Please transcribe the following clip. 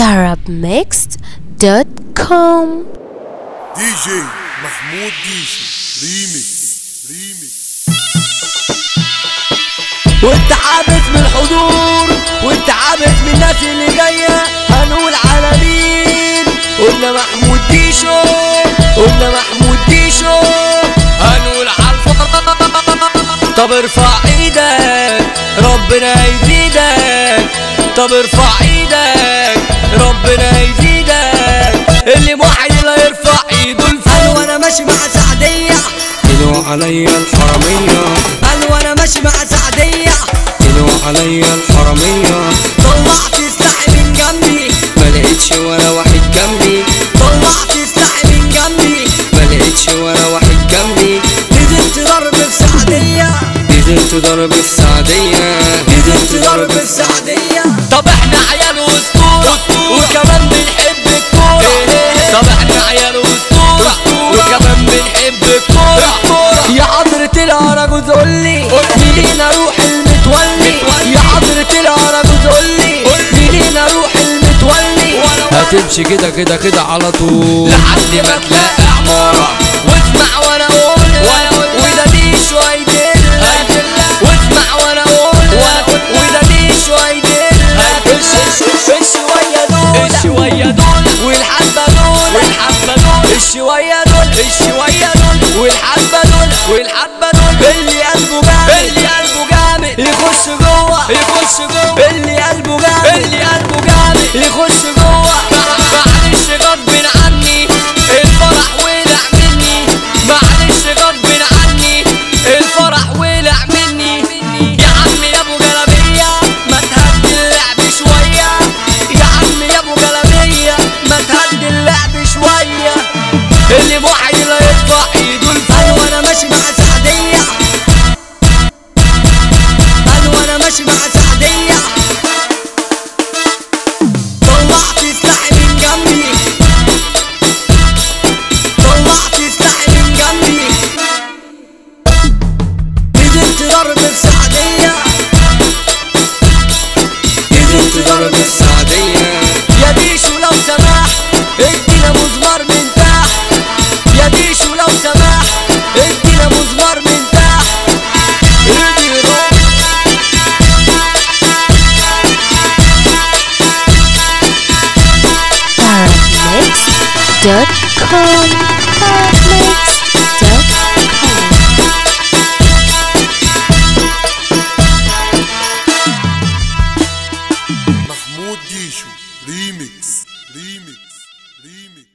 arabmixed.com دي جي محمود ديشو ريميكس ريميكس وانت عابس من الحضور وانت عابس من الناس اللي جاية هنقول على مين قلنا محمود ديشو قلنا محمود ديشو هنقول على الفرق طب ارفع ايدك ربنا يزيدك طب ارفع ايدك ربنا يزيدك اللي موحد لا يرفع ايده لفوق وانا ماشي مع سعدية كيلو عليا الحرامية قال وانا ماشي مع سعدية كيلو عليا الحرامية طلعت سلاحي من جنبي ما لقيتش ولا واحد جنبي طلعت سلاحي من جنبي ما لقيتش ولا واحد جنبي نزلت ضرب في سعدية نزلت ضرب السعدية نزلت ضرب في سعدية طب احنا عيال اسطورة وكمان بنحب الكورة طب احنا عيال اسطورة وكمان بنحب الكورة يا حضرة العرجوز قولي منين اروح المتولي يا حضرة العرجوز قولي منين اروح المتولي هتمشي كده كده كده على طول لحد ما تلاقي عمارة واسمع وانا اقول وده دي شوية واسمع وانا اقول وده دي شوية الشوية دول الشوية دول والحبة دول والحبة دول الشوية دول الشوية دول والحبة دول والحبة دول اللي قلبه جامد اللي قلبه جامد يخش جوه يخش جوه اللي قلبه جامد اللي قلبه جامد يخش جوه معلش غصب عني الفرح ولع مني معلش غصب عني الفرح ولع مني يا عم يا ابو جلابيه ما تهدي اللعب شويه يا عم يا ابو جلابيه ما تهدي اللعب شويه اللي موحد لا يرفع ايده قال لفوق وانا ماشي مع سعدية قال وانا ماشي مع سعدية طلعت سلاحي من جنبي طلعت سلاحي من جنبي نزلت ضرب في سعدية نزلت ضرب السعدية يا ديشو لو سمحت ادينا مزمار من تحت يا ديشو لو سمحت ادينا مزمار من تحت ادي روح arabmixed.com arabmixed.com محمود ديشو ريميكس ريميكس ريميكس